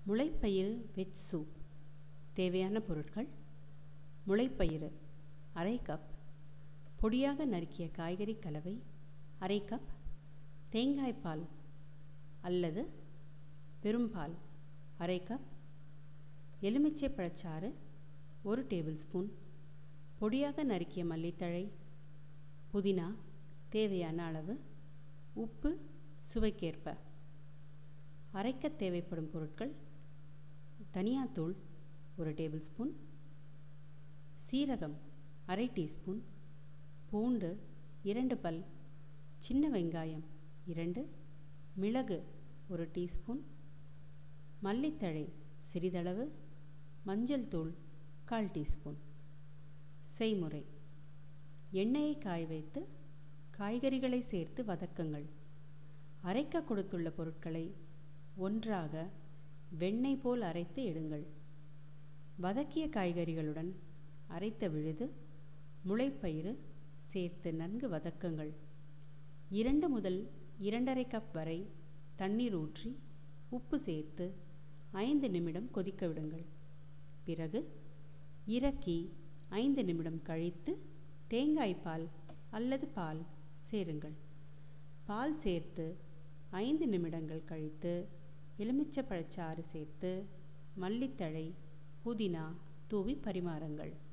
முளைப்பயிறு veg soup தேவையான பொருட்கள் முளைப்பயிறு அரை கப் பொடியாக நறுக்கிய காய்கறி கலவை அரை கப் தேங்காய் பால் அல்லது வெறும் பால் அரை கப் எலுமிச்சை பழச்சாறு ஒரு டேபிள் ஸ்பூன் பொடியாக நறுக்கிய மல்லித்தழை புதினா தேவையான அளவு உப்பு சுவைக்கேற்ப அரைக்க தேவைப்படும் பொருட்கள் தனியாத்தூள் ஒரு டேபிள் ஸ்பூன் சீரகம் அரை டீஸ்பூன் பூண்டு இரண்டு பல் சின்ன வெங்காயம் இரண்டு மிளகு ஒரு டீஸ்பூன் மல்லித்தழை சிறிதளவு மஞ்சள் தூள் கால் டீஸ்பூன் செய்முறை எண்ணெயை காய வைத்து காய்கறிகளை சேர்த்து வதக்குங்கள் அரைக்க கொடுத்துள்ள பொருட்களை ஒன்றாக வெண்ணெய் போல் அரைத்து எடுங்கள் வதக்கிய காய்கறிகளுடன் அரைத்த விழுது முளைப்பயிறு சேர்த்து நன்கு வதக்குங்கள் இரண்டு முதல் இரண்டரை கப் வரை தண்ணீர் ஊற்றி உப்பு சேர்த்து ஐந்து நிமிடம் கொதிக்க விடுங்கள் பிறகு இறக்கி ஐந்து நிமிடம் கழித்து தேங்காய் பால் அல்லது பால் சேருங்கள் பால் சேர்த்து ஐந்து நிமிடங்கள் கழித்து எலுமிச்சப்பழச்சாறு சேர்த்து மல்லித்தழை புதினா தூவி பரிமாறுங்கள்